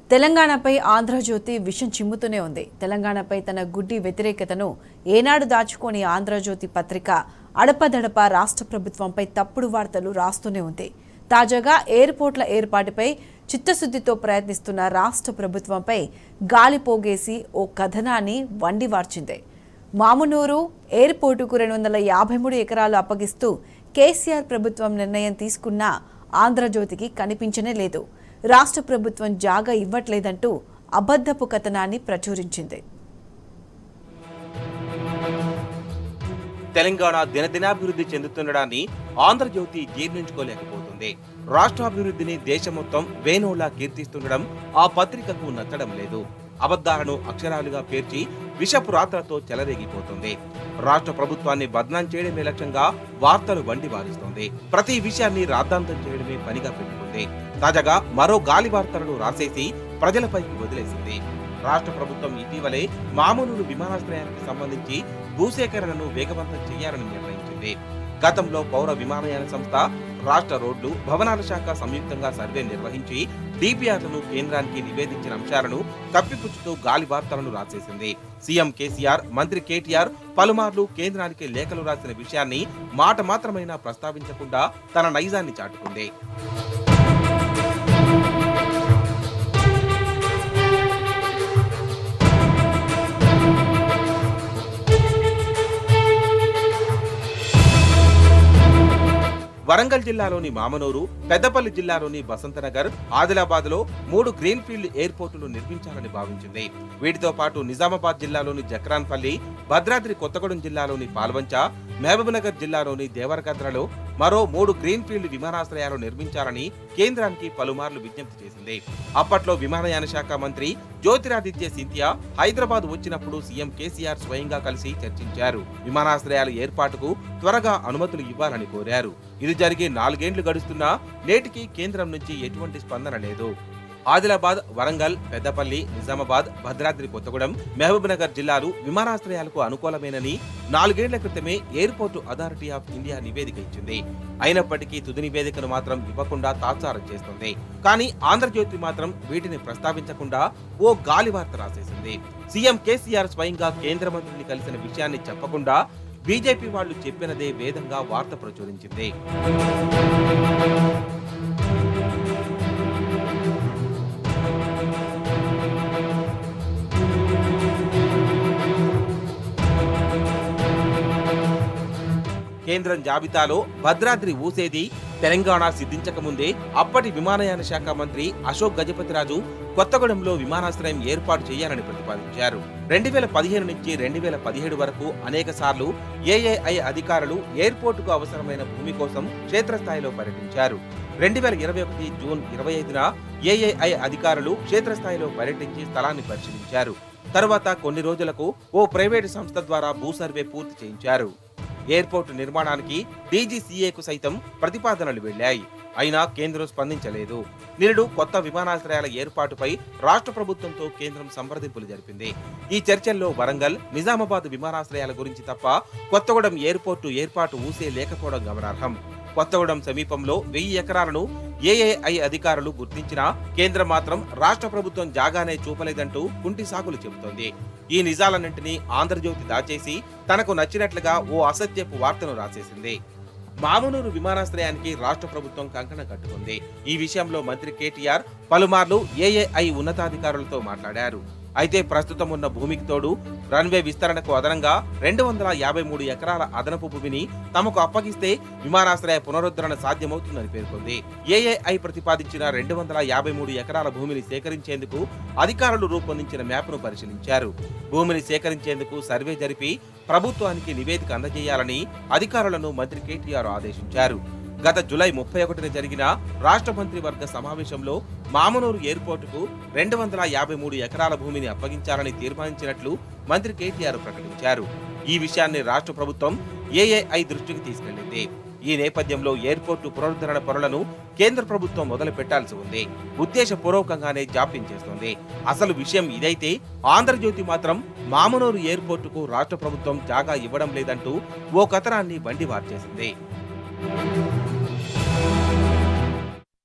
తెలంగాణపై ఆంధ్రజ్యోతి విషం చిమ్ముతూనే ఉంది తెలంగాణపై తన గుడ్డి వ్యతిరేకతను ఏనాడు దాచుకోని ఆంధ్రజ్యోతి పత్రిక అడపదడప రాష్ట్ర ప్రభుత్వంపై తప్పుడు వార్తలు రాస్తూనే ఉంది తాజాగా ఎయిర్పోర్ట్ల ఏర్పాటుపై చిత్తశుద్ధితో ప్రయత్నిస్తున్న రాష్ట్ర ప్రభుత్వంపై గాలి పోగేసి ఓ కథనాన్ని వండివార్చింది మామునూరు ఎయిర్పోర్టుకు రెండు వందల యాభై మూడు ఎకరాలు అప్పగిస్తూ కేసీఆర్ ప్రభుత్వం నిర్ణయం తీసుకున్నా ఆంధ్రజ్యోతికి కనిపించనే లేదు రాష్ట్ర ప్రభుత్వం జాగా ఇవ్వట్లేదంటూ అబద్ధపు కథనాన్ని ప్రచురించింది తెలంగాణ దినదినాభివృద్ధి చెందుతుండడాన్ని ఆంధ్రజ్యోతి జీర్ణించుకోలేకపోతుంది రాష్ట్రాభివృద్ధిని దేశం మొత్తం వేణోలా కీర్తిస్తుండడం ఆ పత్రికకు నచ్చడం లేదు అబద్ధాలను అక్షరాలుగా పేర్చి విషపు రాత్రతో చెలరేగిపోతుంది రాష్ట్ర ప్రభుత్వాన్ని బద్నాం చేయడమే లక్ష్యంగా వార్తలు వండి వారిస్తోంది ప్రతి విషయాన్ని రాద్ధాంతం చేయడమే పనిగా పెట్టుకుంది తాజాగా మరో గాలి వార్తలను రాసేసి ప్రజలపైకి వదిలేసింది రాష్ట్ర ప్రభుత్వం ఇటీవలే మామూలు విమానాశ్రయానికి సంబంధించి భూసేకరణను వేగవంతం చేయాలని నిర్ణయించింది గతంలో పౌర విమానయాన సంస్థ రాష్ట్ర రోడ్లు భవనాల శాఖ సంయుక్తంగా సర్వే నిర్వహించి డిపిఆర్లను కేంద్రానికి నివేదించిన అంశాలను కప్పిపుచ్చుతూ గాలి వార్తలను రాసేసింది సీఎం కేసీఆర్ మంత్రి కేటీఆర్ పలుమార్లు కేంద్రానికి లేఖలు రాసిన విషయాన్ని మాట మాత్రమైనా ప్రస్తావించకుండా తన నైజాన్ని చాటుకుంది వరంగల్ జిల్లాలోని మామనూరు పెద్దపల్లి జిల్లాలోని బసంతనగర్ ఆదిలాబాద్ లో మూడు గ్రీన్ ఫీల్డ్ ఎయిర్పోర్టులు నిర్మించాలని భావించింది వీటితో పాటు నిజామాబాద్ జిల్లాలోని జక్రాన్పల్లి భద్రాద్రి కొత్తగూడెం జిల్లాలోని పాల్వంచ మహబూబ్నగర్ జిల్లాలోని దేవరకద్రలో మరో మూడు గ్రీన్ ఫీల్డ్ విమానాశ్రయాలు నిర్మించాలని కేంద్రానికి పలుమార్లు విజ్ఞప్తి చేసింది అప్పట్లో విమానయాన శాఖ మంత్రి జ్యోతిరాదిత్య సింధియా హైదరాబాద్ వచ్చినప్పుడు సీఎం కేసీఆర్ స్వయంగా కలిసి చర్చించారు విమానాశ్రయాల ఏర్పాటుకు త్వరగా అనుమతులు ఇవ్వాలని కోరారు ఇది జరిగి నాలుగేండ్లు గడుస్తున్నా నేటికి కేంద్రం నుంచి ఎటువంటి స్పందన లేదు ఆదిలాబాద్ వరంగల్ పెద్దపల్లి నిజామాబాద్ భద్రాద్రి కొత్తగూడెం మహబూబ్ నగర్ జిల్లాలు విమానాశ్రయాలకు అనుకూలమేనని నాలుగేళ్ల క్రితమే ఎయిర్పోర్టు అథారిటీ ఆఫ్ ఇండియా నివేదిక ఇచ్చింది అయినప్పటికీ తుది నివేదికను మాత్రం ఇవ్వకుండా తాత్సారం చేస్తుంది కానీ ఆంధ్రజ్యోతి మాత్రం వీటిని ప్రస్తావించకుండా ఓ గాలి వార్త రాసేసింది సీఎం కేసీఆర్ స్వయంగా కేంద్ర మంత్రిని కలిసిన విషయాన్ని చెప్పకుండా బీజేపీ వాళ్ళు చెప్పినదే వేదంగా వార్త ప్రచురించింది కేంద్రం జాబితాలో భద్రాద్రి ఊసేది తెలంగాణ సిద్ధించక ముందే అప్పటి విమానయాన శాఖ మంత్రి అశోక్ గజపతిరాజు కొత్తగూడెంలో విమానాశ్రయం ఏర్పాటు చేయాలని ప్రతిపాదించారు రెండు వేల పదిహేను నుంచి రెండు వేల పదిహేడు వరకు అనేక సార్లు ఏఏఐ అధికారులు ఎయిర్పోర్టుకు అవసరమైన భూమి కోసం క్షేత్రస్థాయిలో పర్యటించారు రెండు వేల ఇరవై ఒకటి జూన్ ఇరవై ఐదున ఏఏఐ అధికారులు క్షేత్రస్థాయిలో పర్యటించి స్థలాన్ని పరిశీలించారు తరువాత కొన్ని రోజులకు ఓ ప్రైవేటు సంస్థ ద్వారా భూ సర్వే పూర్తి చేయించారు ఎయిర్పోర్టు నిర్మాణానికి డీజీసీఏకు సైతం ప్రతిపాదనలు వెళ్లాయి అయినా కేంద్రం స్పందించలేదు నిరుడు కొత్త విమానాశ్రయాల ఏర్పాటుపై రాష్ట్ర ప్రభుత్వంతో కేంద్రం సంప్రదింపులు జరిపింది ఈ చర్చల్లో వరంగల్ నిజామాబాద్ విమానాశ్రయాల గురించి తప్ప కొత్తగూడెం ఎయిర్పోర్టు ఏర్పాటు ఊసే లేకపోవడం గమనార్హం కొత్తగూడెం సమీపంలో వెయ్యి ఎకరాలను ఏఏఐ అధికారులు గుర్తించినా కేంద్రం మాత్రం రాష్ట్ర ప్రభుత్వం జాగానే చూపలేదంటూ కుంటి సాకులు చెబుతోంది ఈ నిజాలన్నింటినీ ఆంధ్రజ్యోతి దాచేసి తనకు నచ్చినట్లుగా ఓ అసత్యపు వార్తను రాసేసింది మామునూరు విమానాశ్రయానికి రాష్ట్ర ప్రభుత్వం కంకణం కట్టుకుంది ఈ విషయంలో మంత్రి కేటీఆర్ పలుమార్లు ఏఏఐ ఉన్నతాధికారులతో మాట్లాడారు అయితే ప్రస్తుతం ఉన్న భూమికి తోడు రన్వే విస్తరణకు అదనంగా రెండు వందల యాభై మూడు ఎకరాల అదనపు భూమిని తమకు అప్పగిస్తే విమానాశ్రయ పునరుద్ధరణ సాధ్యమవుతుందని పేర్కొంది ఏఏఐ ప్రతిపాదించిన రెండు వందల యాభై మూడు ఎకరాల భూమిని సేకరించేందుకు అధికారులు రూపొందించిన మ్యాప్ను పరిశీలించారు భూమిని సేకరించేందుకు సర్వే జరిపి ప్రభుత్వానికి నివేదిక అందజేయాలని అధికారులను మంత్రి కేటీఆర్ ఆదేశించారు గత జులై ముప్పై ఒకటిన జరిగిన రాష్ట్ర మంత్రివర్గ సమావేశంలో మామనూరు ఎయిర్పోర్టుకు రెండు వందల యాభై మూడు ఎకరాల భూమిని అప్పగించాలని తీర్మానించినట్లు మంత్రి కేటీఆర్ ప్రకటించారు ఈ విషయాన్ని రాష్ట్ర ప్రభుత్వం ఏఏఐ దృష్టికి తీసుకెళ్లింది ఈ నేపథ్యంలో ఎయిర్పోర్టు పునరుద్ధరణ పనులను కేంద్ర ప్రభుత్వం మొదలు పెట్టాల్సి ఉంది ఉద్దేశపూర్వకంగానే జాప్యం చేస్తోంది అసలు విషయం ఇదైతే ఆంధ్రజ్యోతి మాత్రం మామనూరు ఎయిర్పోర్టుకు రాష్ట్ర ప్రభుత్వం జాగా ఇవ్వడం లేదంటూ ఓ కథనాన్ని బండి వార్చేసింది